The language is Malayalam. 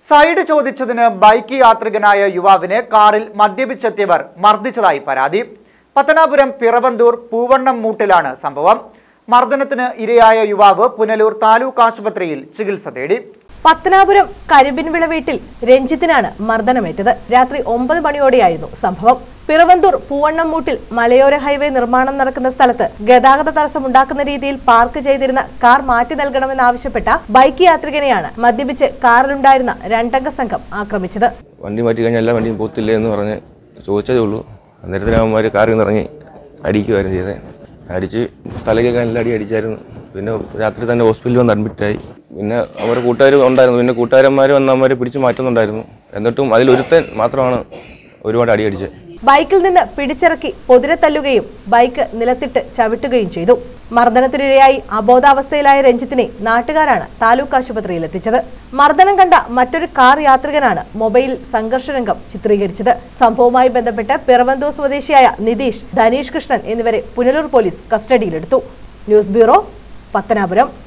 സൈഡ് ചോദിച്ചതിന് ബൈക്ക് യാത്രികനായ യുവാവിനെ കാറിൽ മദ്യപിച്ചെത്തിയവർ മർദ്ദിച്ചതായി പരാതി പത്തനാപുരം പിറവന്തൂർ പൂവണ്ണം മൂട്ടിലാണ് സംഭവം മർദ്ദനത്തിന് ഇരയായ യുവാവ് പുനലൂർ താലൂക്ക് ആശുപത്രിയിൽ ചികിത്സ തേടി പത്തനാപുരം കരിമ്പിൻവിള വീട്ടിൽ രഞ്ജിത്തിനാണ് മർദ്ദനമേറ്റത് രാത്രി ഒമ്പത് മണിയോടെയായിരുന്നു സംഭവം പിറവന്തൂർ പൂവണ്ണംമൂട്ടിൽ മലയോര ഹൈവേ നിർമ്മാണം നടക്കുന്ന സ്ഥലത്ത് ഗതാഗത തടസ്സമുണ്ടാക്കുന്ന രീതിയിൽ പാർക്ക് ചെയ്തിരുന്ന കാർ മാറ്റി നൽകണമെന്നാവശ്യപ്പെട്ട ബൈക്ക് യാത്രികനെയാണ് മദ്യപിച്ച് കാറിലുണ്ടായിരുന്ന രണ്ടംഗ സംഘം ആക്രമിച്ചത് വണ്ടി മാറ്റി കഴിഞ്ഞാൽ എല്ലാ വണ്ടിയും പോത്തില്ലേ എന്ന് പറഞ്ഞ് ചോദിച്ചതേ ഉള്ളൂ അന്നേരത്തിന് അവന്മാർ കാറിൽ നിന്ന് ഇറങ്ങി അടിക്കുമായിരുന്നു ചെയ്തത് അടിച്ച് തലയ്ക്കൊക്കെ നല്ല അടി അടിച്ചായിരുന്നു പിന്നെ രാത്രി തന്നെ ഹോസ്പിറ്റലിൽ വന്ന് അഡ്മിറ്റായി പിന്നെ അവരുടെ കൂട്ടുകാർ ഉണ്ടായിരുന്നു പിന്നെ കൂട്ടുകാരന്മാർ വന്ന് അവന്മാരെ പിടിച്ച് മാറ്റുന്നുണ്ടായിരുന്നു എന്നിട്ടും അതിലൊരുത്തൻ മാത്രമാണ് ഒരുപാട് അടി അടിച്ചത് ബൈക്കിൽ നിന്ന് പിടിച്ചിറക്കി പൊതിരെ തല്ലുകയും ബൈക്ക് നിലത്തിട്ട് ചവിട്ടുകയും ചെയ്തു മർദ്ദനത്തിനിരയായി അബോധാവസ്ഥയിലായ രഞ്ജിത്തിനെ നാട്ടുകാരാണ് താലൂക്ക് ആശുപത്രിയിൽ എത്തിച്ചത് മർദ്ദനം കണ്ട മറ്റൊരു കാർ യാത്രികനാണ് മൊബൈലിൽ സംഘർഷരംഗം ചിത്രീകരിച്ചത് സംഭവവുമായി ബന്ധപ്പെട്ട് പിറവന്തൂർ സ്വദേശിയായ നിതീഷ് ധനീഷ് കൃഷ്ണൻ എന്നിവരെ പുനലൂർ പോലീസ് കസ്റ്റഡിയിലെടുത്തു ന്യൂസ് ബ്യൂറോ പത്തനാപുരം